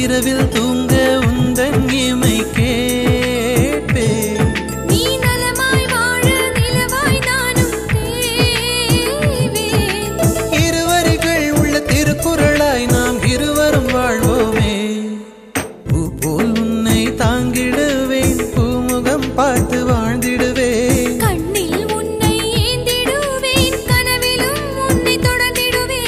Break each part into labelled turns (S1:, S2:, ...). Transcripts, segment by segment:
S1: இரவில் தூங்க உந்தன் இமை கேட்பேன்
S2: நீ நலமாய் வாழ நிலவாய் நானும் தேவேன்
S1: இருவரிகள் உள்ள திருக்குறளாய் நாம் இருவரும் வாழ்வோமே பூ போல் உன்னை தாங்கிடுவேன் பூமுகம் பார்த்து வாழ்ந்திடுவேன்
S2: கண்ணில் உன்னை ஏந்திடுவேன் கனவிலும் உன்னை தொடர்ந்திடுவேன்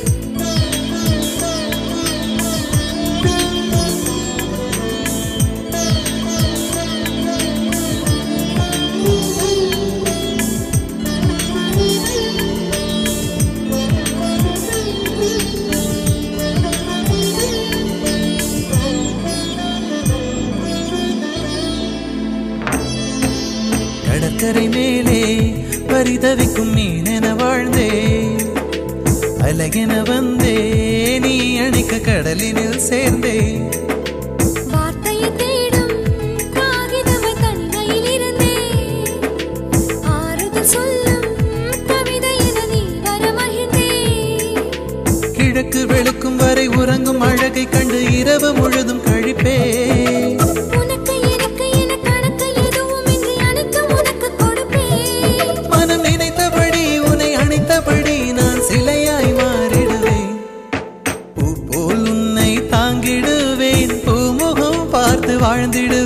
S1: கடற்கரை மேலே பரிதவிக்கும் மீனென வாழ்ந்தே அழகென வந்தே நீ அணைக்க கடலினில் சேர்ந்தே
S2: வார்த்தையை தேடும் காகிதமாய் தனிமையில் இருந்தேன் ஆறுதல் சொல்லும் கவிதை என நீ வர மகிழ்ந்தேன்
S1: கிழக்கு வெளுக்கும் வரை உறங்கும் அழகை கண்டு இரவு முழுதும் கழிப்பே
S2: உனக்கு எனக்கு என கணக்கு எதுவும் இன்றி அனைத்தும் உனக்கு கொடுப்பேன்
S1: மனம் நினைத்தபடி உன்னை அணைத்தபடி நான் சிலையாய் மாறிடுவேன் பூ போல் உன்னை தாங்கிடுவேன் பூமுகம் பார்த்து வாழ்ந்திடுவேன்